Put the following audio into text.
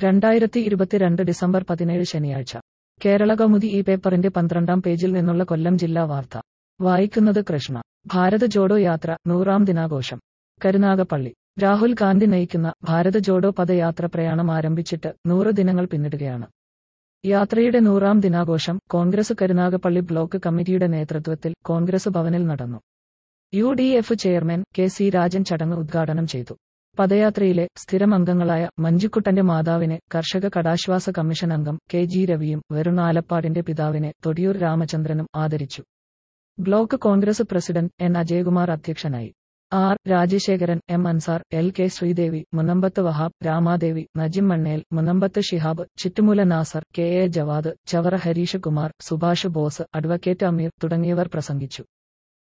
രണ്ടായിരത്തി ഇരുപത്തിരണ്ട് ഡിസംബർ പതിനേഴ് ശനിയാഴ്ച കേരള കൗമുദി ഈ പേപ്പറിന്റെ പന്ത്രണ്ടാം പേജിൽ നിന്നുള്ള കൊല്ലം ജില്ലാ വാർത്ത വായിക്കുന്നത് കൃഷ്ണ ഭാരത് ജോഡോ യാത്ര നൂറാം ദിനാഘോഷം കരുനാഗപ്പള്ളി രാഹുൽ ഗാന്ധി നയിക്കുന്ന ഭാരത് ജോഡോ പദയാത്ര പ്രയാണം ആരംഭിച്ചിട്ട് നൂറ് ദിനങ്ങൾ പിന്നിടുകയാണ് യാത്രയുടെ നൂറാം ദിനാഘോഷം കോൺഗ്രസ് കരുനാഗപ്പള്ളി ബ്ലോക്ക് കമ്മിറ്റിയുടെ നേതൃത്വത്തിൽ കോൺഗ്രസ് ഭവനിൽ നടന്നു U D F chairman K C Rajan ചടങ്ങ് ഉദ്ഘാടനം ചെയ്തു പദയാത്രയിലെ സ്ഥിരം അംഗങ്ങളായ മഞ്ജുക്കുട്ടന്റെ മാതാവിനെ കർഷക കടാശ്വാസ കമ്മീഷൻ അംഗം കെ ജി രവിയും വരുൺ ആലപ്പാടിന്റെ പിതാവിനെ തൊടിയൂർ രാമചന്ദ്രനും ആദരിച്ചു block Congress president N Ajayakumar അധ്യക്ഷനായി R Rajasekharan M Ansar L K Sreedevi Munambath Vahab Ramadevi Najim Mannel Munambath Shihab Chittumoola Nasar K A Jawad Chavara Harish Kumar Subhash Bose advocate Ameer തുടങ്ങിയവർ പ്രസംഗിച്ചു